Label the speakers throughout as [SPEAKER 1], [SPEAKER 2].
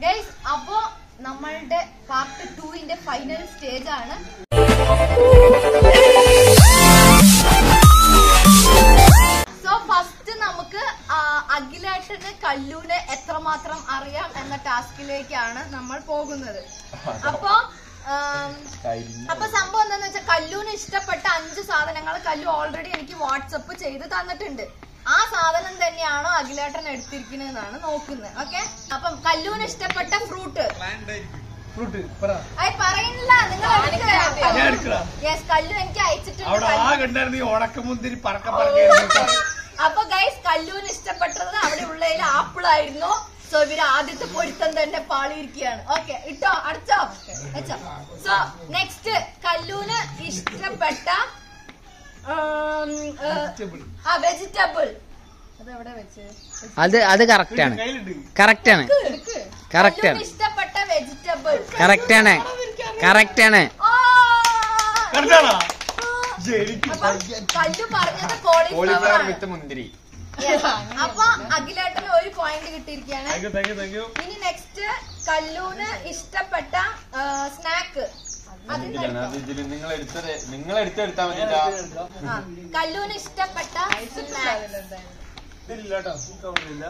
[SPEAKER 1] Guys അപ്പോ നമ്മളുടെ part ടുവിന്റെ ഫൈനൽ സ്റ്റേജ് ആണ് സോ ഫസ്റ്റ് നമുക്ക് ആ, അഖിലേട്ടന് കല്ലൂന് എത്രമാത്രം അറിയാം എന്ന ടാസ്കിലേക്കാണ് നമ്മൾ പോകുന്നത് അപ്പോ ആം, അപ്പൊ സംഭവം എന്താന്ന് വെച്ചാൽ കല്ലൂന് ഇഷ്ടപ്പെട്ട അഞ്ച് സാധനങ്ങൾ കല്ലു ഓൾറെഡി എനിക്ക് വാട്സപ്പ് ചെയ്ത് തന്നിട്ടുണ്ട് ആ സാധനം തന്നെയാണോ അഖിലേട്ടൻ എടുത്തിരിക്കുന്നതെന്നാണ് നോക്കുന്നത് ഓക്കെ അപ്പം കല്ലൂന് ഇഷ്ടപ്പെട്ട ഫ്രൂട്ട്
[SPEAKER 2] ഫ്രൂട്ട് പറ
[SPEAKER 1] അത് പറയുന്നില്ല നിങ്ങൾ
[SPEAKER 2] ഞാൻ എടുക്കടാ.
[SPEAKER 1] യെസ് കല്ലു എനിക്ക് അയച്ചിട്ടുണ്ട്
[SPEAKER 2] അവിടെ ആ
[SPEAKER 1] കല്ലു-
[SPEAKER 2] കണ്ടായിരുന്നു ഈ ഉണക്കമുന്തിരി പറക്ക പറക്ക
[SPEAKER 1] അപ്പൊ ഗൈസ് കല്ലൂന് ഇഷ്ടപ്പെട്ടത് അവിടെ ഉള്ളതിൽ ആപ്പിൾ ആയിരുന്നു സോ ഇവര് ആദ്യത്തെ പൊരുത്തം തന്നെ പാളിയിരിക്കുകയാണ് ഓക്കെ ഇട്ടോ അടച്ചോ വെച്ചോ സോ നെക്സ്റ്റ് കല്ലൂന് ഇഷ്ടപ്പെട്ട ഉം, ഏഹ്, ആ വെജിറ്റബിൾ അതെവിടെ വെച്ച്
[SPEAKER 3] അത് അത് കറക്റ്റ് ആണ്
[SPEAKER 2] കയ്യിലുണ്ട്
[SPEAKER 3] കറക്റ്റ് ആണ് കറക്റ്റ്
[SPEAKER 1] കല്ലൂന്
[SPEAKER 3] ആണ്
[SPEAKER 1] ഇഷ്ടപ്പെട്ട വെജിറ്റബിൾ
[SPEAKER 3] കറക്റ്റ് ആണ് കറക്റ്റ് ആണ്
[SPEAKER 2] കണ്ടാണോ എനിക്ക്
[SPEAKER 1] കല്ലു പറഞ്ഞത് കോളിഫ്ലവർ
[SPEAKER 4] കോളിഫ്ലവർ
[SPEAKER 1] ആണ്
[SPEAKER 4] വിത്ത് മുന്തിരി
[SPEAKER 1] Yes. അപ്പൊ അഖിലേട്ടന് ഒരു പോയിന്റ് കിട്ടിയിരിക്കുകയാണ്
[SPEAKER 2] thank you thank you thank you
[SPEAKER 1] ഇനി നെക്സ്റ്റ് കല്ലൂന് ഇഷ്ടപ്പെട്ട സ്നാക്ക്
[SPEAKER 4] ഇതിലാണ് അത് ഇതില് നിങ്ങൾ എടുത്തത് നിങ്ങൾ എടുത്തെടുത്താ മതിട്ടാ
[SPEAKER 1] കല്ലൂന് ഇഷ്ടപ്പെട്ട സ്നാക്സ്
[SPEAKER 2] ഇതില്ല കേട്ടോ കവറില്ല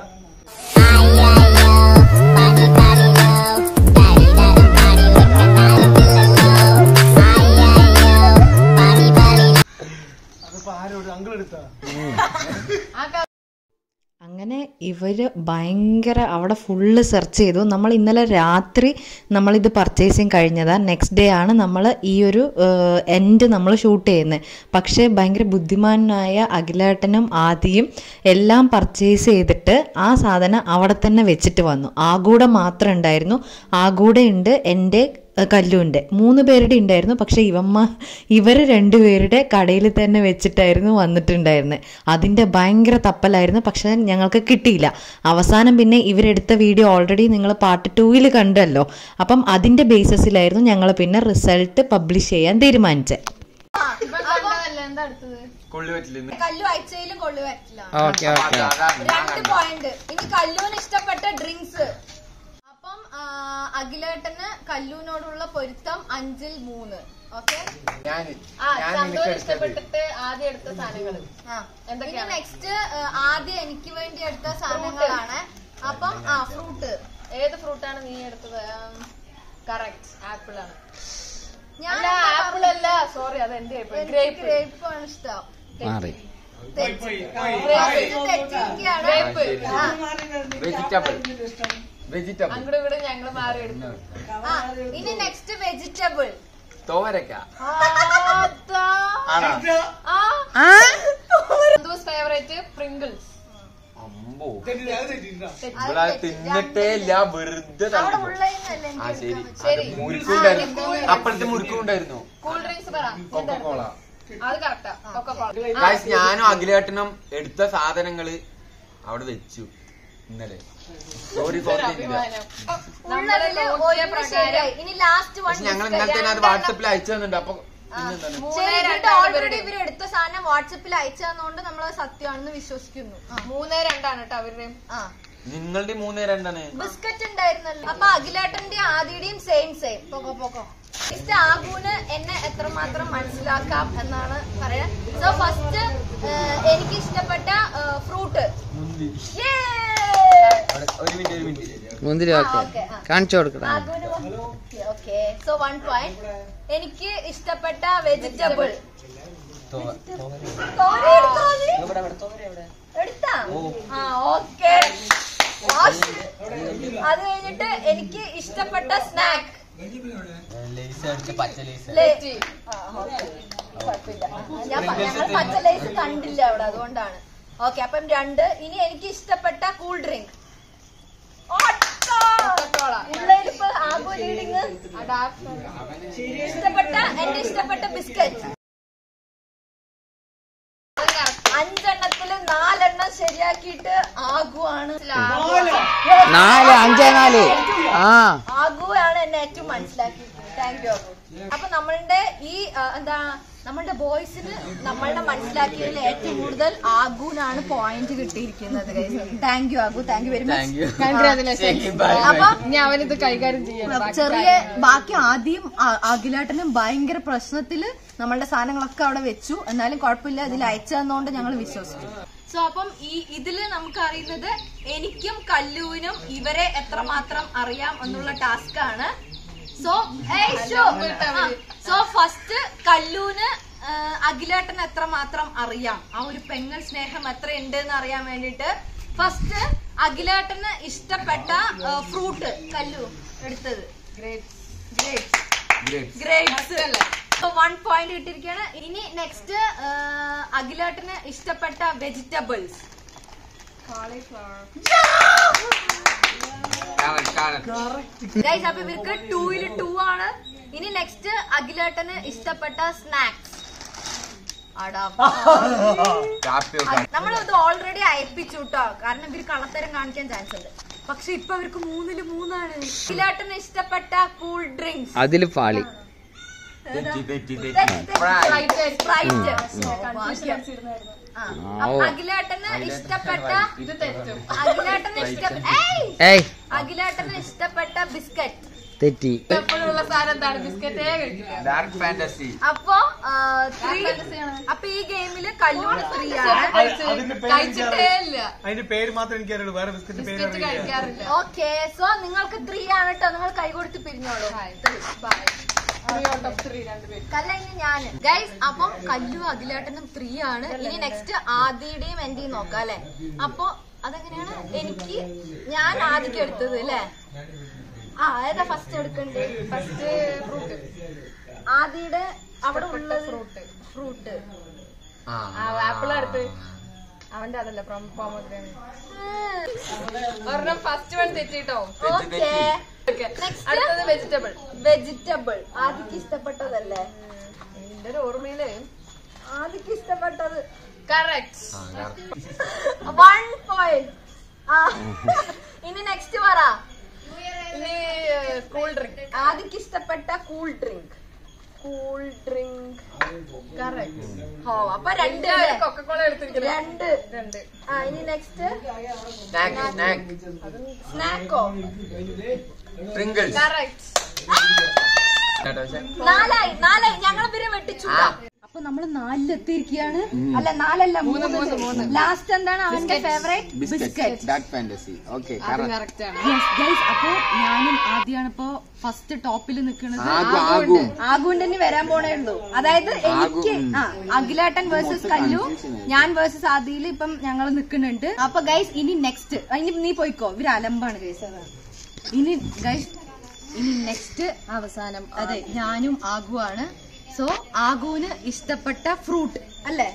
[SPEAKER 2] അതിപ്പോ ആരോട് അങ്കിൾ എടുത്താ
[SPEAKER 5] അങ്ങനെ ഇവര് ഭയങ്കര അവിടെ ഫുള്ള് സെർച്ച് ചെയ്തു നമ്മൾ ഇന്നലെ രാത്രി നമ്മളിത് പർച്ചേസിങ് കഴിഞ്ഞതാ നെക്സ്റ്റ് ഡേ ആണ് നമ്മൾ ഈ ഒരു എൻഡ് നമ്മൾ ഷൂട്ട് ചെയ്യുന്നത് പക്ഷേ ഭയങ്കര ബുദ്ധിമാനായ അഖിലേട്ടനും ആദിയും എല്ലാം പർച്ചേസ് ചെയ്തിട്ട് ആ സാധനം അവിടെ തന്നെ വെച്ചിട്ട് വന്നു ആകൂടെ മാത്രം ഉണ്ടായിരുന്നു ആകൂടെ ഉണ്ട് എൻ്റെ കല്ലുണ്ട് മൂന്ന് പേരുടെ ഉണ്ടായിരുന്നു പക്ഷെ ഇവമ്മ ഇവർ രണ്ടുപേരുടെ കടയിൽ തന്നെ വെച്ചിട്ടായിരുന്നു വന്നിട്ടുണ്ടായിരുന്നത് അതിൻ്റെ ഭയങ്കര തപ്പലായിരുന്നു പക്ഷെ ഞങ്ങൾക്ക് കിട്ടിയില്ല അവസാനം പിന്നെ ഇവരെടുത്ത വീഡിയോ ഓൾറെഡി നിങ്ങൾ പാർട്ട് ടൂവിൽ കണ്ടല്ലോ അപ്പം അതിൻ്റെ ബേസിസിലായിരുന്നു ഞങ്ങൾ പിന്നെ റിസൾട്ട് പബ്ലിഷ് ചെയ്യാൻ തീരുമാനിച്ചത്
[SPEAKER 4] കൊള്ളി പറ്റില്ല
[SPEAKER 1] കല്ലു അയച്ചതിലും കൊള്ളു പറ്റില്ല
[SPEAKER 3] ഓക്കെ ഓക്കെ
[SPEAKER 1] രണ്ട് പോയിന്റ് ഇനി കല്ലൂന് ഇഷ്ടപ്പെട്ട ഡ്രിങ്ക്സ് അപ്പം ആ, അഖിലേട്ടന് കല്ലൂനോടുള്ള പൊരുത്തം അഞ്ചിൽ മൂന്ന് ഓക്കെ
[SPEAKER 4] ഞാൻ ഞാൻ നിനക്ക് എടുത്തത്
[SPEAKER 1] ആദ്യം എടുത്ത സാധനങ്ങൾ ഇനി നെക്സ്റ്റ് ആദ്യം എനിക്ക് വേണ്ടി എടുത്ത സാധനങ്ങളാണ് അപ്പം ആ ഫ്രൂട്ട്
[SPEAKER 6] ഏത് ഫ്രൂട്ടാണ് നീ എടുത്തത് കറക്റ്റ് ആപ്പിൾ ആണ്
[SPEAKER 1] ഞാൻ
[SPEAKER 6] അല്ല ആപ്പിൾ അല്ല സോറി അത് എന്റെ ഗ്രേപ്പ്
[SPEAKER 1] ഗ്രേപ്പ് ആണ് ഇഷ്ടം
[SPEAKER 3] മാറി
[SPEAKER 1] തെറ്റി. ഇത് തെറ്റിയിരിക്കുകയാണ്. ആ,
[SPEAKER 4] വെജിറ്റബിൾ വെജിറ്റബിൾ
[SPEAKER 6] അങ്ങോട്ട് ഇവിടെ ഞങ്ങൾ മാറി എടുത്തു
[SPEAKER 1] ആ, ഇനി നെക്സ്റ്റ് വെജിറ്റബിൾ
[SPEAKER 4] തോരക്ക ആണോ
[SPEAKER 6] ഫേവറേറ്റ് പ്രിങ്കിൾസ്
[SPEAKER 4] അമ്പോ
[SPEAKER 2] തെറ്റില്ല അത് തെറ്റില്ല
[SPEAKER 4] ഇവിടെ അത് തിന്നിട്ടേ ഇല്ല വെറുതെ
[SPEAKER 1] അവിടെ
[SPEAKER 4] തള്ളിപ്പോ.
[SPEAKER 1] ഉള്ളതെന്നല്ല
[SPEAKER 4] ആ
[SPEAKER 1] എനിക്ക്
[SPEAKER 4] ശരി
[SPEAKER 1] എടുക്കാൻ പറ്റും.
[SPEAKER 4] അത് മുറുക്കുണ്ടായിരുന്നു അപ്പഴത്തെ മുറുക്കുണ്ടായിരുന്നു
[SPEAKER 6] കൂൾ ഡ്രിങ്ക്സ് പറ
[SPEAKER 4] കൊക്കക്കോള
[SPEAKER 6] അത് കറക്റ്റാ ഒക്കെ
[SPEAKER 4] ഗായ്സ് ഞാനും അഖിലേട്ടനും എടുത്ത സാധനങ്ങള് അവിടെ വെച്ചു ഇന്നലെ സോറി ഫോർ
[SPEAKER 1] ഉള്ളതില് ഒന്ന് ശരിയായി. ഇനി ലാസ്റ്റ് വൺ
[SPEAKER 4] പക്ഷെ ഞങ്ങൾ ഇന്നലെ തന്നെ അത് വാട്സപ്പിൽ അയച്ചു തന്നിട്ടുണ്ട് അപ്പൊ പിന്നെന്താണ്
[SPEAKER 1] ഓൾറെഡി ഇവര് എടുത്ത സാധനം വാട്സപ്പിൽ അയച്ചു തന്നുകൊണ്ട് നമ്മൾ സത്യമാണെന്ന് വിശ്വസിക്കുന്നു ആ.
[SPEAKER 6] മൂന്നേ രണ്ടാണ് കേട്ടോ അവരുടെയും
[SPEAKER 1] ആ
[SPEAKER 4] നിങ്ങളുടെ മൂന്നേ രണ്ടാണ്
[SPEAKER 1] ബിസ്ക്കറ്റ് ഉണ്ടായിരുന്നല്ലോ അപ്പൊ അഖിലേട്ടന്റെ ആദിയുടെയും സെയിം സെയിം പോക്കോ പോക്കോ ഫസ്റ്റ് ആഗുന് എന്നെ എത്രമാത്രം മനസ്സിലാക്കാം എന്നാണ് പറയാൻ സോ ഫസ്റ്റ് എനിക്ക് ഇഷ്ടപ്പെട്ട ഫ്രൂട്ട്
[SPEAKER 4] ഒരു മിനിറ്റ് ഒരു മിനിറ്റ്
[SPEAKER 3] മുന്തിരി ഓക്കെ
[SPEAKER 1] okay, ആ.
[SPEAKER 3] കാണിച്ചു കൊടുക്കടാ
[SPEAKER 1] ആഗുന് ഓക്കെ സോ വൺ പോയിന്റ് എനിക്ക് ഇഷ്ടപ്പെട്ട വെജിറ്റബിൾ എടുത്താ ആ ഓക്കെ അത് കഴിഞ്ഞിട്ട് എനിക്ക് ഇഷ്ടപ്പെട്ട സ്നാക്ക്
[SPEAKER 4] ലേസ് അടിച്ച് പച്ച ലേസ്
[SPEAKER 1] ഞാൻ പ- ഞങ്ങൾ പച്ച ലൈസ് കണ്ടില്ല അവിടെ അതുകൊണ്ടാണ് ഓക്കെ അപ്പം രണ്ട് ഇനി എനിക്ക് ഇഷ്ടപ്പെട്ട കൂൾ ഡ്രിങ്ക് ഉള്ളതിലിപ്പോ ആഗോ ലീഡിങ് ഇഷ്ടപ്പെട്ട എന്റെ ഇഷ്ടപ്പെട്ട ബിസ്ക്കറ്റ് അഞ്ചെണ്ണത്തില് നാലെണ്ണം ശരിയാക്കിയിട്ട് ആഗുവാണ്
[SPEAKER 3] നാല് അഞ്ചേ നാല് ആ
[SPEAKER 1] ആഗുവാണ് എന്നെ ഏറ്റവും മനസ്സിലാക്കിയത് താങ്ക് യു അപ്പൊ നമ്മളുടെ ഈ ആ, എന്താ നമ്മളുടെ ബോയ്സിന് നമ്മളുടെ മനസ്സിലാക്കിയതിൽ ഏറ്റവും കൂടുതൽ ആഗുനാണ് പോയിന്റ് കിട്ടിയിരിക്കുന്നത് thank you Aagu thank you very much അപ്പൊ
[SPEAKER 6] ഇനി അവനിത് കൈകാര്യം ചെയ്യണം
[SPEAKER 1] ചെറിയ ബാക്കി ആദ്യം ആ- അഖിലേട്ടനും ഭയങ്കര പ്രശ്നത്തില് നമ്മളുടെ സാധനങ്ങളൊക്കെ അവിടെ വെച്ചു എന്നാലും കുഴപ്പമില്ല ഇതിൽ അയച്ചു തന്നോണ്ട് ഞങ്ങൾ വിശ്വസിച്ചു സോ അപ്പം ഈ ഇതില് നമുക്ക് അറിയുന്നത് എനിക്കും കല്ലുവിനും ഇവരെ എത്രമാത്രം അറിയാം എന്നുള്ള ടാസ്ക് ആണ് സോ സോ ഫസ്റ്റ് കല്ലൂന് ആ, അഖിലേട്ടന് എത്രമാത്രം അറിയാം ആ ഒരു പെങ്ങൾ സ്നേഹം എത്ര ഉണ്ട് എന്ന് അറിയാൻ വേണ്ടിട്ട് ഫസ്റ്റ് അഖിലേട്ടന് ഇഷ്ടപ്പെട്ട ഫ്രൂട്ട് കല്ലു എടുത്തത് ഗ്രേപ്സ് വൺ പോയിന്റ് കിട്ടിയിരിക്കുകയാണ് ഇനി നെക്സ്റ്റ് അഖിലേട്ടന് ഇഷ്ടപ്പെട്ട വെജിറ്റബിൾസ് ഗൈസ് അപ്പൊ ഇവർക്ക് ടൂയില് ടു ആണ് ഇനി നെക്സ്റ്റ് അഖിലേട്ടന് ഇഷ്ടപ്പെട്ട സ്നാക്സ് നമ്മൾ ഇത് ഓൾറെഡി അയപ്പിച്ചു കേട്ടോ കാരണം ഇവര് കള്ളത്തരം കാണിക്കാൻ ചാൻസ് ഉണ്ട് പക്ഷെ ഇപ്പൊ ഇവർക്ക് മൂന്നില് മൂന്നാണ് അഖിലേട്ടന് ഇഷ്ടപ്പെട്ട കൂൾ ഡ്രിങ്ക്സ്
[SPEAKER 3] അതില് പാളി
[SPEAKER 1] അഖിലേട്ടന് ഇഷ്ടപ്പെട്ട ഇത് തെറ്റും അഖിലേട്ടന് ഇഷ്ടപ്പെട്ട ഏയ്!
[SPEAKER 3] ഏയ്
[SPEAKER 1] അഖിലേട്ടന് ഇഷ്ടപ്പെട്ട ബിസ്ക്കറ്റ്
[SPEAKER 3] തെറ്റി
[SPEAKER 6] എപ്പോഴുള്ള സാധനം എന്താണ് ബിസ്ക്കറ്റേ കഴിക്കില്ല
[SPEAKER 4] ഡാർക്ക് ഫാന്റസി
[SPEAKER 1] അപ്പൊ ആ, three- അപ്പൊ ഈ ഗെയിമില് കല്ലൂര് ത്രീ ആണ്
[SPEAKER 2] അതിന്റെ പേര്
[SPEAKER 6] കഴിച്ചിട്ടേ ഇല്ല
[SPEAKER 2] അതിന്റെ പേര് മാത്രം എനിക്കറിയുള്ളൂ വേറെ ബിസ്ക്കറ്റ് പേര്
[SPEAKER 6] ബിസ്ക്കറ്റ്
[SPEAKER 2] അറിയില്ല
[SPEAKER 6] കഴിക്കാറില്ല
[SPEAKER 1] ഓക്കെ സോ നിങ്ങൾക്ക് ത്രീ ആണ് കേട്ടോ നിങ്ങൾ കൈ കൊടുത്ത് പിരിഞ്ഞോളൂ
[SPEAKER 6] bye three out of three രണ്ടുപേരും
[SPEAKER 1] കല്ല ഇനി ഞാൻ ഗൈസ് അപ്പം കല്ലു അതിലാട്ടനും ത്രീ ആണ് ഇനി നെക്സ്റ്റ് ആദിയുടെയും എന്റെയും നോക്കാം അല്ലെ അപ്പൊ അതെങ്ങനെയാണ് എനിക്ക് ഞാൻ ആദ്യം എടുത്തത് അല്ലേ ആ ഏതാ ഫസ്റ്റ് എടുക്കണ്ടേ
[SPEAKER 6] ഫസ്റ്റ് ഫ്രൂട്ട്
[SPEAKER 1] ആദിയുടെ അവിടെ ഉള്ളത് ഫ്രൂട്ട് ഫ്രൂട്ട്
[SPEAKER 6] ആപ്പിൾ അടുത്ത് അവന്റെ അതല്ല പോമോഗ്രാനൈറ്റ് ഒരെണ്ണം ഫസ്റ്റ് വൺ തെറ്റിട്ടോ
[SPEAKER 1] ഓക്കെ
[SPEAKER 6] അടുത്തത് വെജിറ്റബിൾ
[SPEAKER 1] വെജിറ്റബിൾ ആദിക്ക് ഇഷ്ടപ്പെട്ടതല്ലേ
[SPEAKER 6] എന്റെ ഒരു ഓർമ്മയില്
[SPEAKER 1] ആദിക്ക് ഇഷ്ടപ്പെട്ടത്
[SPEAKER 6] കറക്റ്റ്
[SPEAKER 1] വൺ പോയിന്റ് ഇനി നെക്സ്റ്റ് പറ
[SPEAKER 6] ഇനി കൂൾ ഡ്രിങ്ക്
[SPEAKER 1] ആദിക്ക് ഇഷ്ടപ്പെട്ട cool drink cool drink
[SPEAKER 6] correct
[SPEAKER 1] ഓ അപ്പൊ രണ്ട്
[SPEAKER 6] കൊക്കക്കോള എടുത്തിരിക്കുന്നത്
[SPEAKER 1] രണ്ട്
[SPEAKER 6] രണ്ട്
[SPEAKER 1] ആ ഇനി നെക്സ്റ്റ്
[SPEAKER 4] സ്നാക്ക് സ്നാക്ക്
[SPEAKER 1] സ്നാക്കോ
[SPEAKER 4] പ്രിങ്കിൾസ്
[SPEAKER 6] കറക്റ്റ്
[SPEAKER 1] നാലായി നാലായി ഞങ്ങൾ ഇവരെ വെട്ടിച്ചു അപ്പൊ നമ്മള് നാലിലെത്തിയിരിക്കുകയാണ് അല്ല നാലല്ല മൂന്ന് മൂന്ന് ലാസ്റ്റ് എന്താണ് അവന്റെ favourite biscuit
[SPEAKER 4] Dark Fantasy okay
[SPEAKER 6] correct ആണ്
[SPEAKER 1] ഗൈസ് അപ്പൊ ഞാനും ആദ്യമാണ് ഇപ്പൊ ഫസ്റ്റ് ടോപ്പിൽ നിൽക്കുന്നത്
[SPEAKER 4] ആകു ആകു
[SPEAKER 1] ആഗുണ്ട് ഇനി വരാൻ പോണേ ഉള്ളൂ അതായത് എനിക്ക് ആ അഖിലേട്ടൻ വേഴ്സസ് കല്ലു ഞാൻ വേഴ്സസ് ആദിയിൽ ഇപ്പം ഞങ്ങൾ നിൽക്കുന്നുണ്ട് അപ്പൊ ഗൈസ് ഇനി നെക്സ്റ്റ് ഇനി നീ പോയിക്കോ ഇവര് അലമ്പാണ് ഗൈസ് ഇനി ഗൈസ് ഇനി നെക്സ്റ്റ് അവസാനം അതെ ഞാനും ആഗുവാണ് സോ ആഗുവിന് ഇഷ്ടപ്പെട്ട ഫ്രൂട്ട് അല്ലേ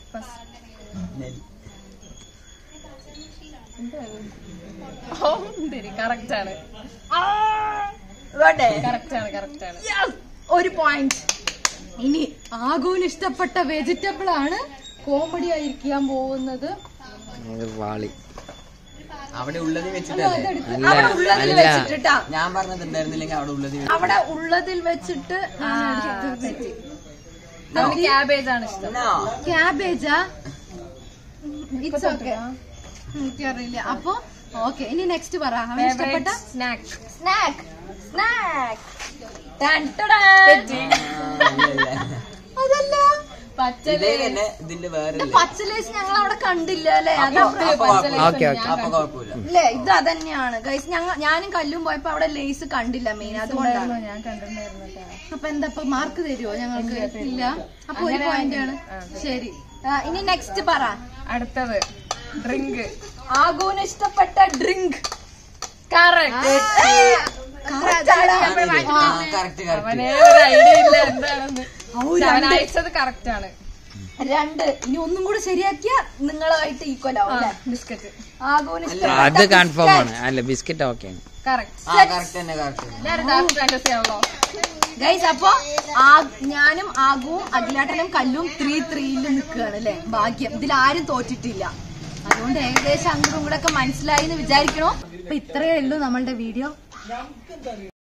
[SPEAKER 6] ഓ കറക്റ്റ് ആണ്
[SPEAKER 1] വേണ്ടേ
[SPEAKER 6] കറക്റ്റ് ആണ് കറക്റ്റ് ആണ്
[SPEAKER 1] Yes! ഒരു പോയിന്റ് ഇനി ആഗുവിന് ഇഷ്ടപ്പെട്ട വെജിറ്റബിൾ ആണ് കോമഡി ആയിരിക്കാൻ പോകുന്നത്
[SPEAKER 3] പാളി
[SPEAKER 4] അവിടെ ഉള്ളത് വെച്ചിട്ടല്ലേ
[SPEAKER 3] അല്ല
[SPEAKER 1] അവിടെ ഉള്ളതിൽ
[SPEAKER 3] അല്ല
[SPEAKER 1] വെച്ചിട്ടാ
[SPEAKER 4] ഞാൻ പറഞ്ഞത് ഉണ്ടായിരുന്നില്ലെങ്കിൽ അവിടെ ഉള്ളത്
[SPEAKER 1] അവിടെ ഉള്ളതിൽ വെച്ചിട്ട് തെറ്റി
[SPEAKER 6] നമുക്ക് ക്യാബേജ് ആണ് ഇഷ്ടം
[SPEAKER 1] ക്യാബേജാ ഇറ്റ്സ് ഓക്കെ എനിക്കറിയില്ല അപ്പൊ ഓക്കെ ഇനി നെക്സ്റ്റ് പറ അവന് ഇഷ്ടപ്പെട്ട
[SPEAKER 6] സ്നാക്ക്
[SPEAKER 1] സ്നാക്ക് സ്നാക്ക് അതല്ല
[SPEAKER 6] പച്ചല്
[SPEAKER 4] തന്നെ ഇതിന്റെ വേറെ
[SPEAKER 1] ഇത് പച്ചലേസ് ഞങ്ങൾ അവിടെ കണ്ടില്ല അല്ലേ അതാ
[SPEAKER 3] ഓക്കെ ഓക്കെ
[SPEAKER 4] അപ്പൊ കുഴപ്പമില്ല
[SPEAKER 1] അല്ലേ ഇത് അതന്നെയാണ് ഗൈസ് ഞങ്ങൾ ഞാനും കല്ലും പോയപ്പോ അവിടെ ലേസ് കണ്ടില്ല മെയിൻ അതുകൊണ്ടാണ്
[SPEAKER 6] ഞാൻ കണ്ടിട്ടുണ്ടായിരുന്നു കേട്ടോ.
[SPEAKER 1] അപ്പൊ എന്താ ഇപ്പൊ മാർക്ക് തരുമോ ഞങ്ങൾക്ക് ഇല്ല അപ്പൊ ഒരു പോയിന്റ് ആണ് ശരി ആ, ഇനി നെക്സ്റ്റ് പറ
[SPEAKER 6] അടുത്തത് ഡ്രിങ്ക്
[SPEAKER 1] ആഗോന് ഇഷ്ടപ്പെട്ട ഡ്രിങ്ക്
[SPEAKER 6] കറക്റ്റ്
[SPEAKER 4] കറക്റ്റ് കറക്റ്റ്
[SPEAKER 6] അവനെ ഒരു ഐഡിയ ഇല്ല എന്താണെന്ന് അവൻ അയച്ചത് കറക്റ്റ് ആണ്
[SPEAKER 1] രണ്ട് ഇനി ഒന്നും കൂടെ ശരിയാക്കിയ നിങ്ങളുമായിട്ട് ഈക്വൽ ആവും അല്ലേ
[SPEAKER 6] ബിസ്ക്കറ്റ്
[SPEAKER 1] ആഗോന്
[SPEAKER 3] അത്
[SPEAKER 1] ഇഷ്ടപ്പെട്ട
[SPEAKER 3] കൺഫേം ആണ് അല്ല ബിസ്ക്കറ്റ് ഓക്കെ ആണ്
[SPEAKER 6] കറക്റ്റ്
[SPEAKER 4] ആ കറക്റ്റ് തന്നെ കറക്റ്റ്
[SPEAKER 6] ഞാൻ ഡാർക്ക് ഫാന്റസി ആണല്ലോ
[SPEAKER 1] ഗൈസ് അപ്പൊ ആ- ഞാനും ആഗുവും അഖിലാട്ടനും കല്ലും ത്രീ ത്രീയിൽ നിൽക്കുകയാണ് അല്ലെ ഭാഗ്യം ഇതിൽ ആരും തോറ്റിട്ടില്ല അതുകൊണ്ട് ഏകദേശം അങ്ങോട്ടും കൂടെ ഒക്കെ മനസ്സിലായി എന്ന് വിചാരിക്കണോ അപ്പൊ ഇത്രയേ ഉള്ളൂ നമ്മളുടെ വീഡിയോ